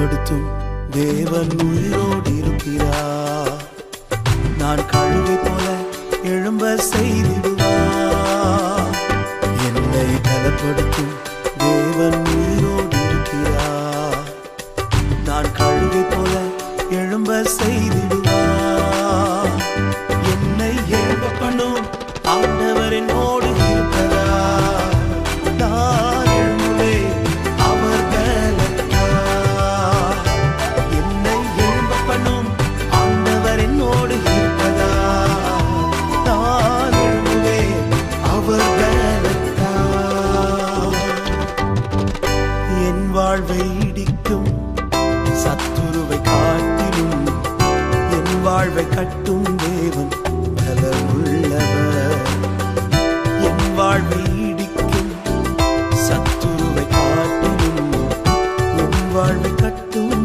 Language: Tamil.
பலப்படுத்தும் தேவன் உயிரோடு இருக்கிறார் நான் கழுவை போல எழும்ப செய்திடுவார் என்னை பலப்படுத்தும் தேவன் உயிரோடு இருக்கிறார் நான் கழுவை போல எழும்ப செய்திடுவார் என்னை எழும்ப பண்ணும் ஆண்டவர் என்னோடு இருக்கிறார் நான் எழும்புவேன் அவர் பலத்தால். என்னை எழும்ப பண்ணும் ஆண்டவர் என்னோடு இருப்பதால். நான் எழும்புவேன் அவர் பலத்தால். என் வாழ்வை இடிக்கும் சத்துருவை காட்டிலும் என் வாழ்வை கட்டும் தேவன் பலமுள்ளவர் என் வாழ்வை இடிக்கும் சத்துருவை காட்டிலும் என் வாழ்வை கட்டும்